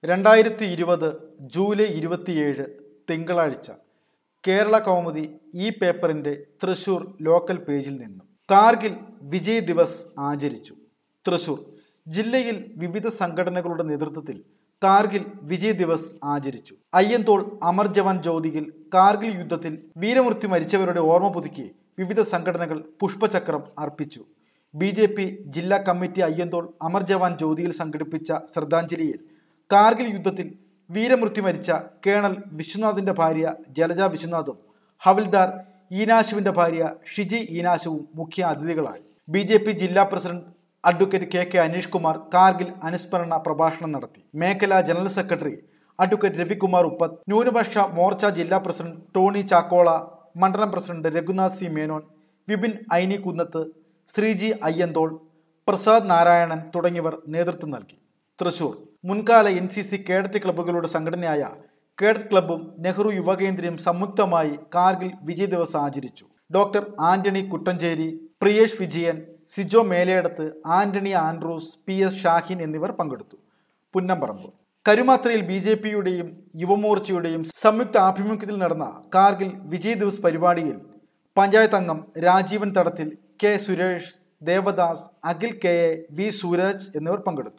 രണ്ടായിരത്തി ഇരുപത് ജൂലൈ ഇരുപത്തിയേഴ് തിങ്കളാഴ്ച കേരള കൗമുദി ഈ പേപ്പറിന്റെ തൃശൂർ ലോക്കൽ പേജിൽ നിന്നും കാർഗിൽ വിജയ് ദിവസ് ആചരിച്ചു തൃശൂർ ജില്ലയിൽ വിവിധ സംഘടനകളുടെ നേതൃത്വത്തിൽ കാർഗിൽ വിജയ് ദിവസ് ആചരിച്ചു അയ്യന്തോൾ അമർ ജവാൻ ജ്യോതിയിൽ കാർഗിൽ യുദ്ധത്തിൽ വീരമൃത്യു മരിച്ചവരുടെ ഓർമ്മ പുതുക്കി വിവിധ സംഘടനകൾ പുഷ്പചക്രം അർപ്പിച്ചു ബി ജെ പി ജില്ലാ കമ്മിറ്റി അയ്യന്തോൾ അമർ ജവാൻ ജ്യോതിയിൽ സംഘടിപ്പിച്ച ശ്രദ്ധാഞ്ജലിയിൽ കാർഗിൽ യുദ്ധത്തിൽ വീരമൃത്യു മരിച്ച കേണൽ വിശ്വനാഥിന്റെ ഭാര്യ ജലജ വിശ്വനാഥും ഹവിൽദാർ ഈനാശുവിന്റെ ഭാര്യ ഷിജി ഈനാശുവും മുഖ്യ അതിഥികളായി ബി ജെ പി ജില്ലാ president advocate K K Aneesh Kumar Kargil അനുസ്മരണ പ്രഭാഷണം നടത്തി മേഖലാ general secretary advocate Ravikumar Uppath ന്യൂനപക്ഷ മോർച്ച ജില്ലാ പ്രസിഡന്റ് ടോണി ചാക്കോള മണ്ഡലം പ്രസിഡന്റ് രഘുനാഥ് സി മേനോൻ വിപിൻ ഐനി കുന്നത്ത് ശ്രീജി അയ്യന്തോൾ പ്രസാദ് നാരായണൻ തുടങ്ങിയവർ നേതൃത്വം നൽകി തൃശൂർ മുൻകാല എൻ സി സി കേഡറ്റ് ക്ലബ്ബുകളുടെ സംഘടനയായ കേഡറ്റ് ക്ലബ്ബും നെഹ്റു യുവകേന്ദ്രയും സംയുക്തമായി കാർഗിൽ വിജയ് ദിവസ് ആചരിച്ചു doctor Antony Kuttancheri Priyesh Vijayan Sijo Meledath Antony Andrews P S Shahin എന്നിവർ പങ്കെടുത്തു പുന്നമ്പറമ്പ് കരുമാത്രയിൽ ബി ജെ പിയുടെയും യുവമോർച്ചയുടെയും സംയുക്ത ആഭിമുഖ്യത്തിൽ നടന്ന കാർഗിൽ വിജയ് ദിവസ് പരിപാടിയിൽ പഞ്ചായത്ത് അംഗം Rajeevan Thadathil K Suresh Devadas Akhil K A V Sooraj എന്നിവർ പങ്കെടുത്തു